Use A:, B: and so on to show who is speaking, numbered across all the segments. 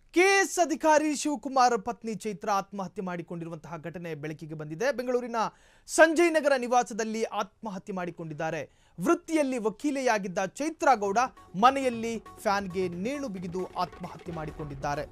A: KS ಅಧಿಕಾರಿ ಶಿವಕುಮಾರ್ ಪತ್ನಿ ಚೈತ್ರ ಆತ್ಮಹತ್ಯೆ ಮಾಡಿಕೊಂಡಿರುವಂತಹ ಘಟನೆ ಬೆಳಕಿಗೆ ಬಂದಿದೆ ಬೆಂಗಳೂರಿನ ಸಂಜಯ್ ನಗರ ನಿವಾಸದಲ್ಲಿ ಆತ್ಮಹತ್ಯೆ ಮಾಡಿಕೊಂಡಿದ್ದಾರೆ ವೃತ್ತಿಯಲ್ಲಿ ವಕೀಲೆಯಾಗಿದ್ದ ಚೈತ್ರಾ ಗೌಡ ಮನೆಯಲ್ಲಿ ಫ್ಯಾನ್ಗೆ ನೇಣು ಬಿಗಿದು ಆತ್ಮಹತ್ಯೆ ಮಾಡಿಕೊಂಡಿದ್ದಾರೆ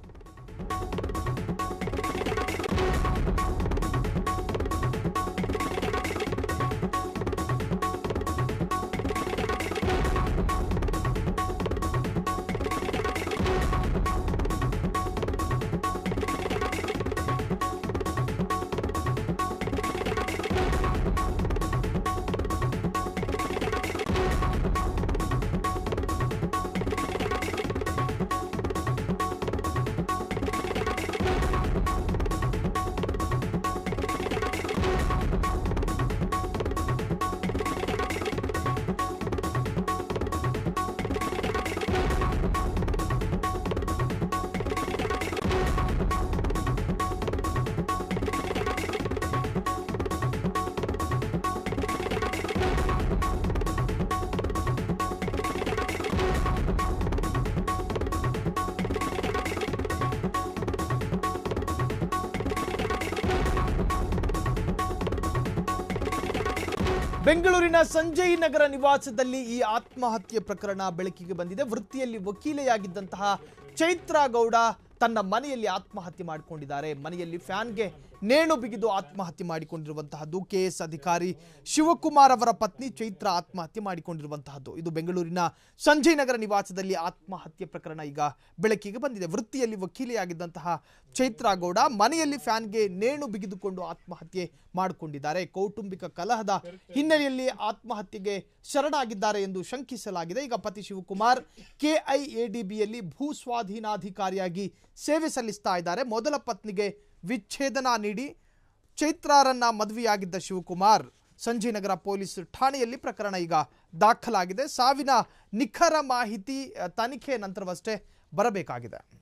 A: ಬೆಂಗಳೂರಿನ ಸಂಜಯ್ ನಗರ ನಿವಾಸದಲ್ಲಿ ಈ ಆತ್ಮಹತ್ಯೆ ಪ್ರಕರಣ ಬೆಳಕಿಗೆ ಬಂದಿದೆ ವೃತ್ತಿಯಲ್ಲಿ ವಕೀಲೆಯಾಗಿದ್ದಂತಹ ಚೈತ್ರಾ ಗೌಡ ತನ್ನ ಮನೆಯಲ್ಲಿ ಆತ್ಮಹತ್ಯೆ ಮಾಡಿಕೊಂಡಿದ್ದಾರೆ ಮನೆಯಲ್ಲಿ ಫ್ಯಾನ್ಗೆ ನೇಣು ಬಿಗಿದು ಆತ್ಮಹತ್ಯೆ ಮಾಡಿಕೊಂಡಿರುವಂತಹದ್ದು ಕೆಎಸ್ ಅಧಿಕಾರಿ ಶಿವಕುಮಾರ್ ಅವರ ಪತ್ನಿ ಚೈತ್ರ ಆತ್ಮಹತ್ಯೆ ಮಾಡಿಕೊಂಡಿರುವಂತಹದ್ದು ಇದು ಬೆಂಗಳೂರಿನ ಸಂಜಯ್ ನಗರ ನಿವಾಸದಲ್ಲಿ ಆತ್ಮಹತ್ಯೆ ಪ್ರಕರಣ ಈಗ ಬೆಳಕಿಗೆ ಬಂದಿದೆ ವೃತ್ತಿಯಲ್ಲಿ ವಕೀಲೆಯಾಗಿದ್ದಂತಹ ಚೈತ್ರಾ ಗೌಡ ಮನೆಯಲ್ಲಿ ಫ್ಯಾನ್ಗೆ ನೇಣು ಬಿಗಿದುಕೊಂಡು ಆತ್ಮಹತ್ಯೆ ಮಾಡಿಕೊಂಡಿದ್ದಾರೆ ಕೌಟುಂಬಿಕ ಕಲಹದ ಹಿನ್ನೆಲೆಯಲ್ಲಿ ಆತ್ಮಹತ್ಯೆಗೆ ಶರಣಾಗಿದ್ದಾರೆ ಎಂದು ಶಂಕಿಸಲಾಗಿದೆ ಈಗ ಪತಿ ಶಿವಕುಮಾರ್ ಕೆಐಎಡಿಬಿಯಲ್ಲಿ ಭೂ ಸ್ವಾಧೀನಾಧಿಕಾರಿಯಾಗಿ ಸೇವೆ ಸಲ್ಲಿಸ್ತಾ ಇದ್ದಾರೆ ಮೊದಲ ಪತ್ನಿಗೆ ವಿಚ್ಛೇದನ ನೀಡಿ ಚೈತ್ರಾರನ್ನ ಮದುವೆಯಾಗಿದ್ದ ಶಿವಕುಮಾರ್ ಸಂಜಯನಗರ ಪೊಲೀಸ್ ಠಾಣೆಯಲ್ಲಿ ಪ್ರಕರಣ ಈಗ ದಾಖಲಾಗಿದೆ ಸಾವಿನ ನಿಖರ ಮಾಹಿತಿ ಅ, ತನಿಖೆ ನಂತರವಷ್ಟೇ ಬರಬೇಕಾಗಿದೆ